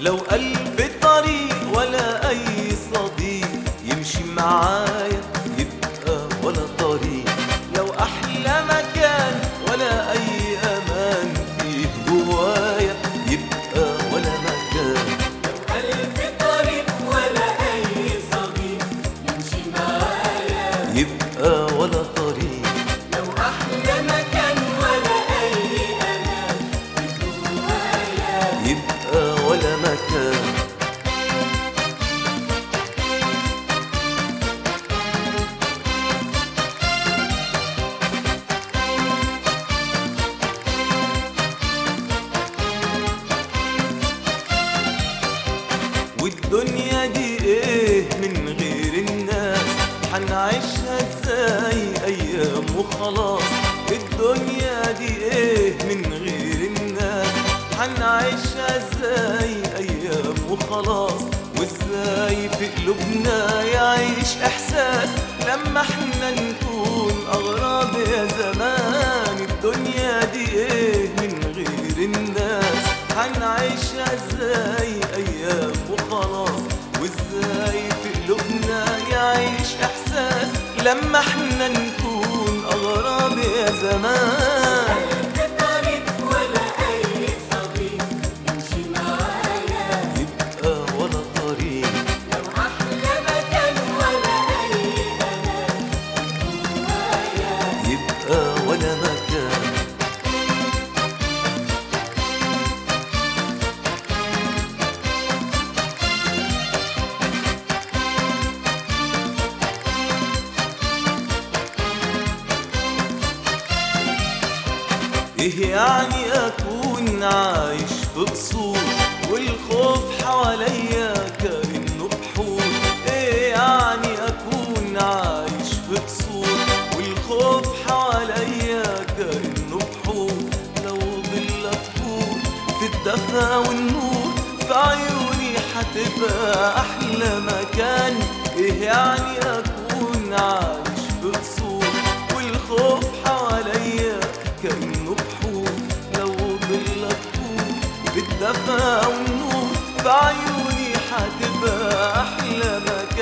لو ألف طريق ولا أي صديق يمشي معايا يبقى ولا طريق لو أحلى مكان ولا أي أمان فيه جوايا يبقى ولا مكان ألف طريق ولا أي صديق يمشي معايا يبقى ولا طريق لو أحلى مكان ولا أي أمان في جوايا يبقى ولا مكان والدنيا دي ايه من غير الناس حنعيشها ازاي ايام وخلاص الدنيا دي ايه من غير الناس حنعيشها ازاي ايام وخلاص وازاي في قلوبنا يعيش احساس لما احنا نكون اغراب يا زمان الدنيا دي ايه من غير الناس هنعيشها ازاي ايام وخلاص وازاي في قلوبنا يعيش احساس لما احنا نكون اغراب يا زمان ألف طريق ولا أي صديق يمشي معايا يبقى ولا طريق لو أحلى مكان ولا أي أمان في جوايا يبقى ولا مكان ايه يعني اكون عايش في قصور والخوف حواليا كانه بحور ايه يعني اكون عايش في قصور والخوف حواليا كانه بحور لو ضل تكون في الدفا والنور في عيوني حتبقى احلى مكان ايه يعني اكون عايش في قصور والخوف حواليا كأنه بحور لو ضل تكون في الدفا والنور في عيوني حتبقى أحلى مكان